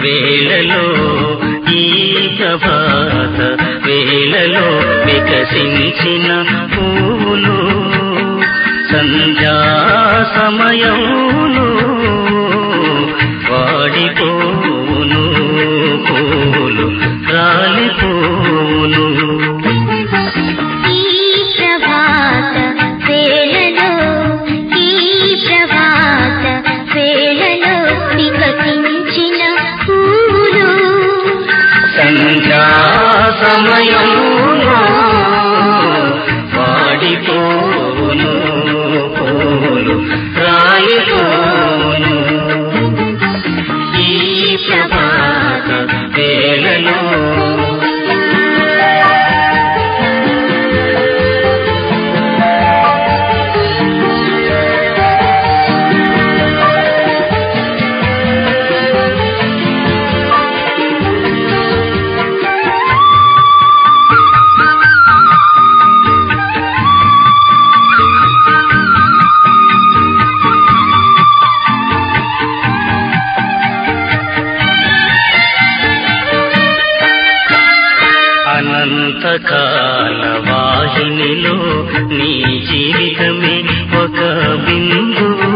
వేళలో ఈ ప్రభాత వేళలో వికసించిన పూలు సంధ్యా సమయంలో వాడిపోను పూలు రాలిపోను ఈ ప్రభాత వేళలో ఈ ప్రభాత వేళలో వికసించిన పూలు సంధ్యా సమయంలో వాడిపోను పూలు రాయిపోను ఈ ప్రభాత వేళలో అనంతకాల వాహినిలో నీ జీవితమే ఒక బిందువు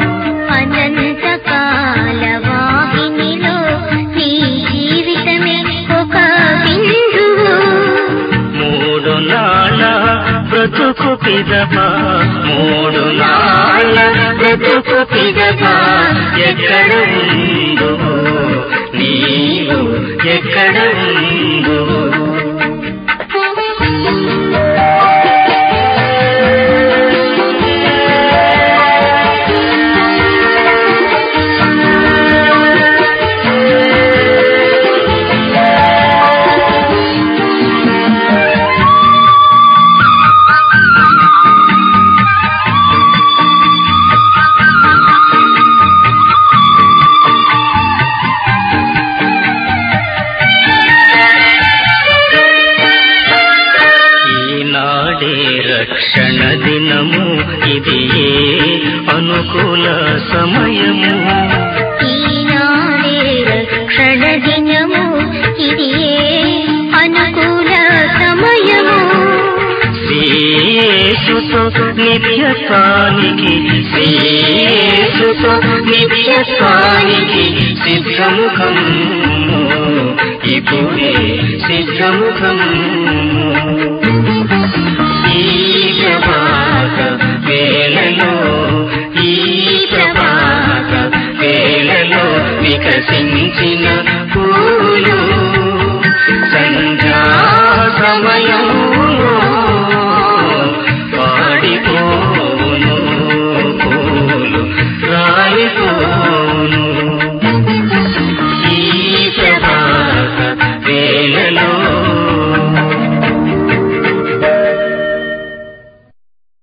అనంతకాల వాహినిలో నీ జీవితమే ఒక బిందువు మూడు నాళ్ళ బ్రతుకు పిదప మూడు నాళ్ళ బ్రతుకు పిదప ఎక్కడ ఉందో నీవు ఎక్కడ ఉందో ఈనాడే రక్షణ దినము ఇది ఏ అనుకూల సమయము ఈనాడే రక్షణ దినము ఇది ఏ అనుకూల సమయము శ్రీయేసుతో నిత్యత్వానికి శ్రీయేసుతో నిత్యత్వానికి సిద్ధముఖం ఇప్పుడే సిద్ధముఖం ఈ ప్రభాత వేళలో ఈ ప్రభాత వేళలో వికసి